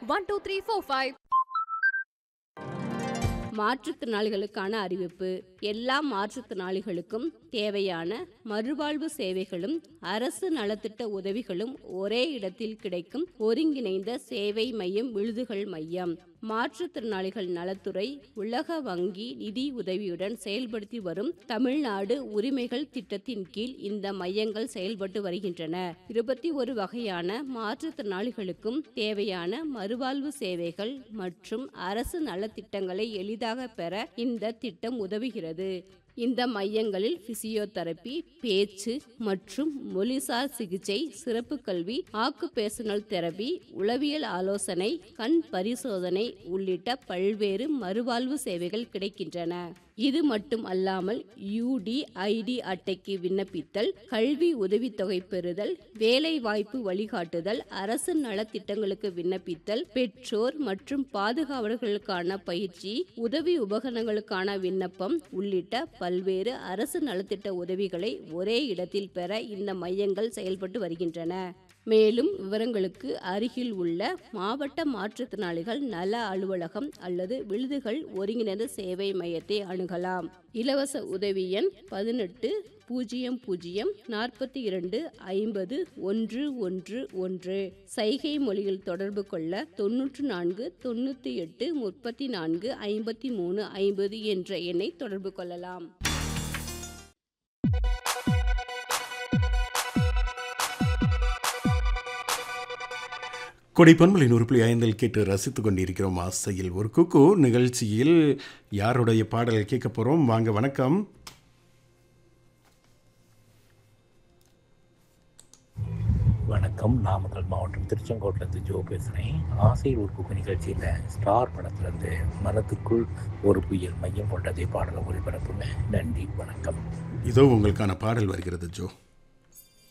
one two three four five மாற்றுத்திறனாளிகளுக்கான அறிவிப்பு எல்லா மாற்றுத்திறனாளிகளுக்கும் தேவையான மறுவாழ்வு சேவைகளும் அரசு நலத்திட்ட உதவிகளும் ஒரே இடத்தில் கிடைக்கும் ஒருங்கிணைந்த சேவை மையம் விழுதுகள் மையம் மாற்றுத்திறனாளிகள் நலத்துறை உலக வங்கி நிதி உதவியுடன் செயல்படுத்தி வரும் தமிழ்நாடு உரிமைகள் திட்டத்தின் கீழ் இந்த மையங்கள் செயல்பட்டு வருகின்றன இருபத்தி ஒரு வகையான மாற்றுத்திறனாளிகளுக்கும் தேவையான மறுவாழ்வு சேவைகள் மற்றும் அரசு நலத்திட்டங்களை எளிதாக பெற இந்த திட்டம் உதவுகிறது இந்த மையங்களில் பிசியோதெரபி பேச்சு மற்றும் மொழிசார் சிகிச்சை சிறப்பு கல்வி ஆக்குபேஷனல் தெரபி உளவியல் ஆலோசனை கண் பரிசோதனை உள்ளிட்ட பல்வேறு மறுவாழ்வு சேவைகள் கிடைக்கின்றன இது மட்டும் அல்லாமல் யூடிஐடி அட்டைக்கு விண்ணப்பித்தல் கல்வி உதவித்தொகை பெறுதல் வேலை வாய்ப்பு வழிகாட்டுதல் அரசு நலத்திட்டங்களுக்கு விண்ணப்பித்தல் பெற்றோர் மற்றும் பாதுகாவலர்களுக்கான பயிற்சி உதவி உபகரணங்களுக்கான விண்ணப்பம் உள்ளிட்ட பல்வேறு அரசு நலத்திட்ட உதவிகளை ஒரே இடத்தில் பெற இந்த மையங்கள் செயல்பட்டு வருகின்றன மேலும் விவரங்களுக்கு அருகில் உள்ள மாவட்ட மாற்றுத்திறனாளிகள் நல அலுவலகம் அல்லது விழுதுகள் ஒருங்கிணைந்த சேவை மையத்தை அணுகலாம் இலவச உதவி எண் பதினெட்டு பூஜ்ஜியம் பூஜ்ஜியம் நாற்பத்தி இரண்டு ஐம்பது ஒன்று ஒன்று ஒன்று சைகை மொழியில் தொடர்பு கொள்ள தொன்னூற்று நான்கு தொண்ணூற்றி எட்டு முப்பத்தி நான்கு ஐம்பத்தி மூணு ஐம்பது என்ற எண்ணை தொடர்பு கொள்ளலாம் கொடைப்பன்மலை நூறு புள்ளி ஐந்தில் கேட்டு ரசித்துக் கொண்டிருக்கிறோம் ஆசையில் ஒரு குக்கு நிகழ்ச்சியில் யாருடைய பாடல் கேட்க போகிறோம் வாங்க வணக்கம் வணக்கம் நாமக்கல் மாவட்டம் திருச்செங்கோட்டிலேருந்து ஜோ பேசுகிறேன் ஆசை ஒரு குக்கு நிகழ்ச்சியில் ஸ்டார் படத்துலேருந்து மனத்துக்குள் ஒரு புயல் மையம் கொண்டதை பாடலை ஒளிபரப்புங்க நன்றி வணக்கம் இதோ உங்களுக்கான பாடல் வருகிறது ஜோ